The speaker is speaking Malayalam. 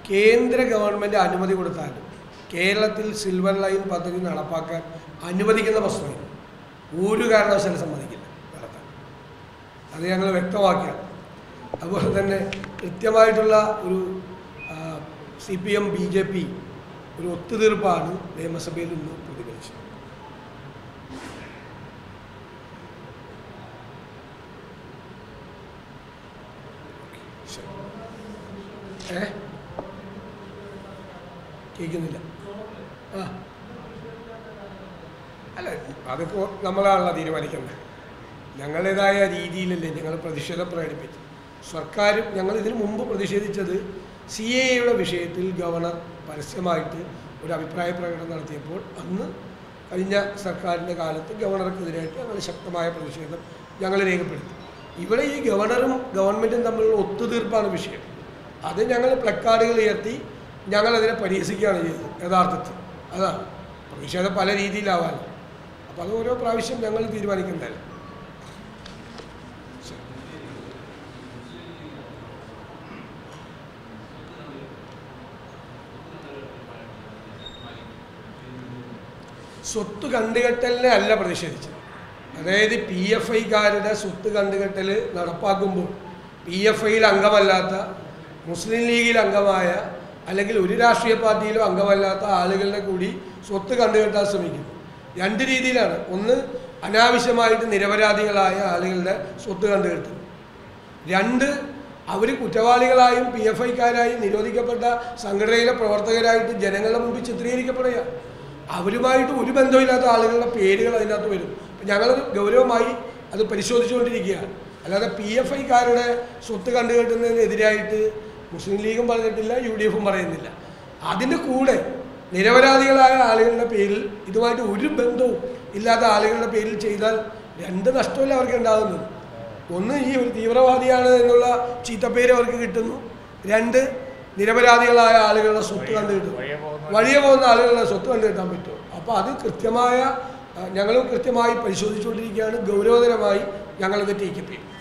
കേന്ദ്ര ഗവൺമെൻറ് അനുമതി കൊടുത്താലും കേരളത്തിൽ സിൽവർ ലൈൻ പദ്ധതി നടപ്പാക്കാൻ അനുവദിക്കുന്ന പ്രശ്നമില്ല ഒരു കാരണവശാലും സമ്മതിക്കില്ല നടത്താൻ അത് ഞങ്ങൾ വ്യക്തമാക്കിയാണ് അതുപോലെ തന്നെ കൃത്യമായിട്ടുള്ള ഒരു C P M B J P ഒരു ഒത്തുതീർപ്പാണ് നിയമസഭയിൽ ഇന്ന് പ്രതികരിച്ചത് ശരി. ഏ കേൾക്കുന്നില്ല ആ അല്ല അതിപ്പോൾ നമ്മളാണല്ലോ തീരുമാനിക്കുന്നത് ഞങ്ങളുടേതായ രീതിയിലല്ലേ ഞങ്ങൾ പ്രതിഷേധം പ്രകടിപ്പിച്ചു സർക്കാരും ഞങ്ങൾ ഇതിനു മുമ്പ് പ്രതിഷേധിച്ചത് സി എ എയുടെ വിഷയത്തിൽ ഗവർണർ പരസ്യമായിട്ട് ഒരു അഭിപ്രായ പ്രകടനം നടത്തിയപ്പോൾ അന്ന് കഴിഞ്ഞ സർക്കാരിൻ്റെ കാലത്ത് ഗവർണർക്കെതിരായിട്ട് ഞങ്ങൾ ശക്തമായ പ്രതിഷേധം ഞങ്ങൾ രേഖപ്പെടുത്തി ഇവിടെ ഈ ഗവർണറും ഗവൺമെൻറ്റും തമ്മിലുള്ള ഒത്തുതീർപ്പാണ് വിഷയം അത് ഞങ്ങൾ പ്ലക്കാർഡുകൾ ഉയർത്തി ഞങ്ങളതിനെ പരിഹസിക്കുകയാണ് ചെയ്തത് യഥാർത്ഥത്തിൽ അതാണ് പ്രതിഷേധം പല രീതിയിലാവാനും അപ്പോൾ അത് ഓരോ പ്രാവശ്യം ഞങ്ങൾ തീരുമാനിക്കുന്നതല്ല സ്വത്ത് കണ്ടുകെട്ടലിനെ അല്ല പ്രതിഷേധിച്ചത് അതായത് പി എഫ് ഐക്കാരുടെ സ്വത്ത് കണ്ടുകെട്ടൽ നടപ്പാക്കുമ്പോൾ പി എഫ് ഐയിൽ അംഗമല്ലാത്ത മുസ്ലിം ലീഗിൽ അംഗമായ അല്ലെങ്കിൽ ഒരു രാഷ്ട്രീയ പാർട്ടിയിലും അംഗമല്ലാത്ത ആളുകളുടെ കൂടി സ്വത്ത് കണ്ടുകെട്ടാൻ ശ്രമിക്കുന്നു രണ്ട് രീതിയിലാണ് ഒന്ന് അനാവശ്യമായിട്ട് നിരപരാധികളായ ആളുകളുടെ സ്വത്ത് കണ്ടുകെട്ടുന്നു രണ്ട് അവർ കുറ്റവാളികളായും പി എഫ് ഐക്കാരായും നിരോധിക്കപ്പെട്ട സംഘടനയിലെ പ്രവർത്തകരായിട്ട് ജനങ്ങളുടെ മുമ്പിൽ ചിത്രീകരിക്കപ്പെടുക അവരുമായിട്ട് ഒരു ബന്ധമില്ലാത്ത ആളുകളുടെ പേരുകൾ അതിനകത്ത് വരും അപ്പം ഞങ്ങൾ ഗൗരവമായി അത് പരിശോധിച്ചുകൊണ്ടിരിക്കുകയാണ് അല്ലാതെ പി എഫ് ഐക്കാരുടെ സ്വത്ത് കണ്ടുകെട്ടുന്നതിനെതിരായിട്ട് മുസ്ലിം ലീഗും പറഞ്ഞിട്ടില്ല യു ഡി എഫും പറയുന്നില്ല അതിൻ്റെ കൂടെ നിരപരാധികളായ ആളുകളുടെ പേരിൽ ഇതുമായിട്ട് ഒരു ബന്ധവും ഇല്ലാത്ത ആളുകളുടെ പേരിൽ ചെയ്താൽ രണ്ട് നഷ്ടമല്ല അവർക്ക് ഉണ്ടാകുന്നത് ഒന്ന് ഈ ഒരു തീവ്രവാദിയാണ് എന്നുള്ള ചീത്തപ്പേര് അവർക്ക് കിട്ടുന്നു രണ്ട് നിരപരാധികളായ ആളുകളുടെ സ്വത്ത് കണ്ടു കിട്ടുന്നു വഴിയെ പോകുന്ന ആളുകളുടെ സ്വത്ത് കണ്ടു കിട്ടാൻ പറ്റുമോ അപ്പോൾ അത് കൃത്യമായ ഞങ്ങൾ കൃത്യമായി പരിശോധിച്ചുകൊണ്ടിരിക്കുകയാണ് ഗൗരവതരമായി ഞങ്ങളത് ടേക്കപ്പ് ചെയ്യും